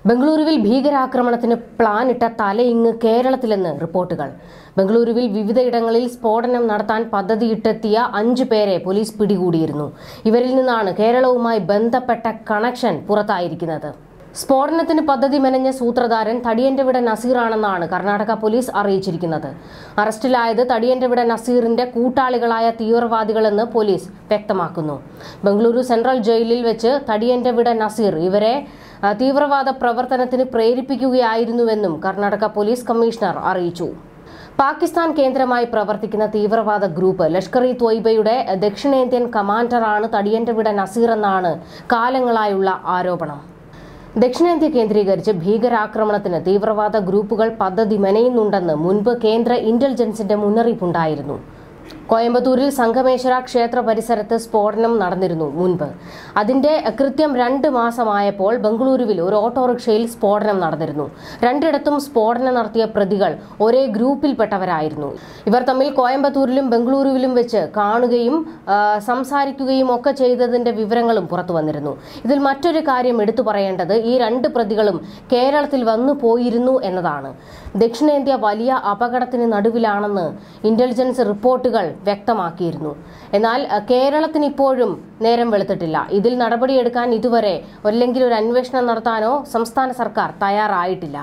ബംഗളൂരുവിൽ ഭീകരാക്രമണത്തിന് പ്ലാനിട്ട തലയിങ്ങ് കേരളത്തിലെന്ന് റിപ്പോർട്ടുകൾ ബംഗളൂരുവിൽ വിവിധയിടങ്ങളിൽ സ്ഫോടനം നടത്താൻ പദ്ധതിയിട്ടെത്തിയ അഞ്ചു പേരെ പോലീസ് പിടികൂടിയിരുന്നു ഇവരിൽ നിന്നാണ് കേരളവുമായി ബന്ധപ്പെട്ട കണക്ഷൻ പുറത്തായിരിക്കുന്നത് സ്ഫോടനത്തിന് പദ്ധതി മെനഞ്ഞ സൂത്രധാരൻ തടിയന്റെവിട നസീറാണെന്നാണ് കർണാടക പോലീസ് അറിയിച്ചിരിക്കുന്നത് അറസ്റ്റിലായത് തടിയന്റെവിട നസീറിന്റെ കൂട്ടാളികളായ തീവ്രവാദികളെന്ന് പോലീസ് വ്യക്തമാക്കുന്നു ബംഗളൂരു സെൻട്രൽ ജയിലിൽ വെച്ച് തടിയന്റെവിട നസീർ ഇവരെ ആ, തീവ്രവാദ പ്രവർത്തനത്തിന് പ്രേരിപ്പിക്കുകയായിരുന്നുവെന്നും കർണാടക പോലീസ് കമ്മീഷണർ അറിയിച്ചു പാകിസ്ഥാൻ കേന്ദ്രമായി പ്രവർത്തിക്കുന്ന തീവ്രവാദ ഗ്രൂപ്പ് ലഷ്കർ ഇ ത്വയ്ബയുടെ ദക്ഷിണേന്ത്യൻ കമാൻഡറാണ് തടിയന്റെവിട നസീർ എന്നാണ് കാലങ്ങളായുള്ള ആരോപണം ദക്ഷിണേന്ത്യ കേന്ദ്രീകരിച്ച് ഭീകരാക്രമണത്തിന് തീവ്രവാദ ഗ്രൂപ്പുകൾ പദ്ധതി മെനയുന്നുണ്ടെന്ന് മുൻപ് കേന്ദ്ര ഇന്റലിജൻസിന്റെ മുന്നറിയിപ്പുണ്ടായിരുന്നു കോയമ്പത്തൂരിൽ സംഗമേശ്വര ക്ഷേത്ര പരിസരത്ത് സ്ഫോടനം നടന്നിരുന്നു മുൻപ് അതിന്റെ കൃത്യം രണ്ട് മാസമായപ്പോൾ ബംഗളൂരുവിൽ ഒരു ഓട്ടോറിക്ഷയിൽ സ്ഫോടനം നടന്നിരുന്നു രണ്ടിടത്തും സ്ഫോടനം നടത്തിയ പ്രതികൾ ഒരേ ഗ്രൂപ്പിൽപ്പെട്ടവരായിരുന്നു ഇവർ തമ്മിൽ കോയമ്പത്തൂരിലും ബംഗളൂരുവിലും വെച്ച് കാണുകയും ആ, സംസാരിക്കുകയും ഒക്കെ ചെയ്തതിന്റെ വിവരങ്ങളും പുറത്തു വന്നിരുന്നു ഇതിൽ മറ്റൊരു കാര്യം എടുത്തു പറയേണ്ടത് ഈ രണ്ട് പ്രതികളും കേരളത്തിൽ വന്നു പോയിരുന്നു എന്നതാണ് ദക്ഷിണേന്ത്യ വലിയ അപകടത്തിന് നടുവിലാണെന്ന് ഇന്റലിജൻസ് റിപ്പോർട്ടുകൾ വ്യക്തമാക്കിയിരുന്നു എന്നാൽ അഹ്, കേരളത്തിന് ഇപ്പോഴും നേരം വെളുത്തിട്ടില്ല ഇതിൽ നടപടിയെടുക്കാൻ ഇതുവരെ അല്ലെങ്കിൽ ഒരു അന്വേഷണം നടത്താനോ സംസ്ഥാന സർക്കാർ തയ്യാറായിട്ടില്ല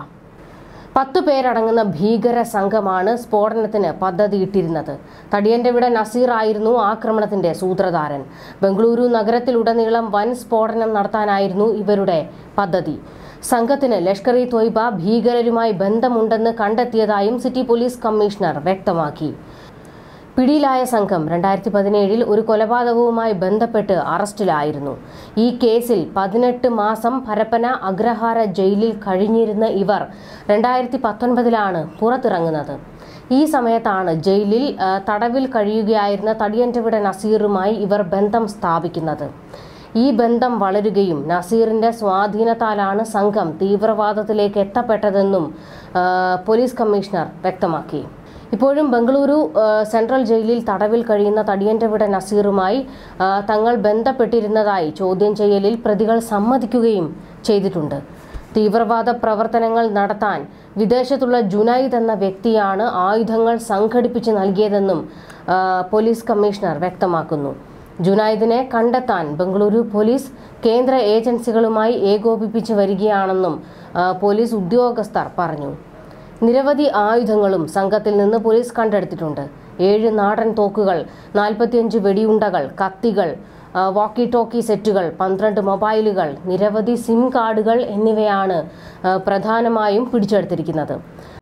പത്തു പേരടങ്ങുന്ന ഭീകര സംഘമാണ് സ്ഫോടനത്തിന് പദ്ധതിയിട്ടിരുന്നത് തടിയന്റെവിട നസീർ ആയിരുന്നു ആക്രമണത്തിന്റെ സൂത്രധാരൻ ബംഗളൂരു നഗരത്തിലുടനീളം വൻ സ്ഫോടനം നടത്താനായിരുന്നു ഇവരുടെ പദ്ധതി സംഘത്തിന് ലഷ്കർ ഇ ത്വയ്ബ ഭീകരരുമായി ബന്ധമുണ്ടെന്ന് കണ്ടെത്തിയതായും സിറ്റി പോലീസ് കമ്മീഷണർ വ്യക്തമാക്കി പിടിയിലായ സംഘം രണ്ടായിരത്തി പതിനേഴിൽ ഒരു കൊലപാതകവുമായി ബന്ധപ്പെട്ട് അറസ്റ്റിലായിരുന്നു ഈ കേസിൽ പതിനെട്ട് മാസം പരപ്പന അഗ്രഹാര ജയിലിൽ കഴിഞ്ഞിരുന്ന ഇവർ രണ്ടായിരത്തി പത്തൊൻപതിലാണ് പുറത്തിറങ്ങുന്നത് ഈ സമയത്താണ് ജയിലിൽ ആ, തടവിൽ കഴിയുകയായിരുന്ന തടിയന്റെവിട നസീറുമായി ഇവർ ബന്ധം സ്ഥാപിക്കുന്നത് ഈ ബന്ധം വളരുകയും നസീറിന്റെ സ്വാധീനത്താലാണ് സംഘം തീവ്രവാദത്തിലേക്ക് എത്തപ്പെട്ടതെന്നും ആ, പോലീസ് കമ്മീഷണർ വ്യക്തമാക്കി ഇപ്പോഴും ബംഗളൂരു ആ, സെൻട്രൽ ജയിലിൽ തടവിൽ കഴിയുന്ന തടിയന്റെവിട നസീറുമായി ആ, തങ്ങൾ ബന്ധപ്പെട്ടിരുന്നതായി ചോദ്യം ചെയ്യലിൽ പ്രതികൾ സമ്മതിക്കുകയും ചെയ്തിട്ടുണ്ട് തീവ്രവാദ പ്രവർത്തനങ്ങൾ നടത്താൻ വിദേശത്തുള്ള ജുനൈദ് എന്ന വ്യക്തിയാണ് ആയുധങ്ങൾ സംഘടിപ്പിച്ച് നൽകിയതെന്നും ആ, പോലീസ് കമ്മീഷണർ വ്യക്തമാക്കുന്നു ജുനൈദിനെ കണ്ടെത്താൻ ബംഗളൂരു പോലീസ് കേന്ദ്ര ഏജൻസികളുമായി ഏകോപിപ്പിച്ച് വരികയാണെന്നും ആ, പോലീസ് ഉദ്യോഗസ്ഥർ പറഞ്ഞു നിരവധി ആയുധങ്ങളും സംഘത്തിൽ നിന്ന് പോലീസ് കണ്ടെടുത്തിട്ടുണ്ട് ഏഴ് നാടൻ തോക്കുകൾ നാൽപ്പത്തിയഞ്ച് വെടിയുണ്ടകൾ കത്തികൾ ആ, വാക്കി ടോക്കി സെറ്റുകൾ പന്ത്രണ്ട് മൊബൈലുകൾ നിരവധി സിം കാർഡുകൾ എന്നിവയാണ് ആ, പ്രധാനമായും പിടിച്ചെടുത്തിരിക്കുന്നത്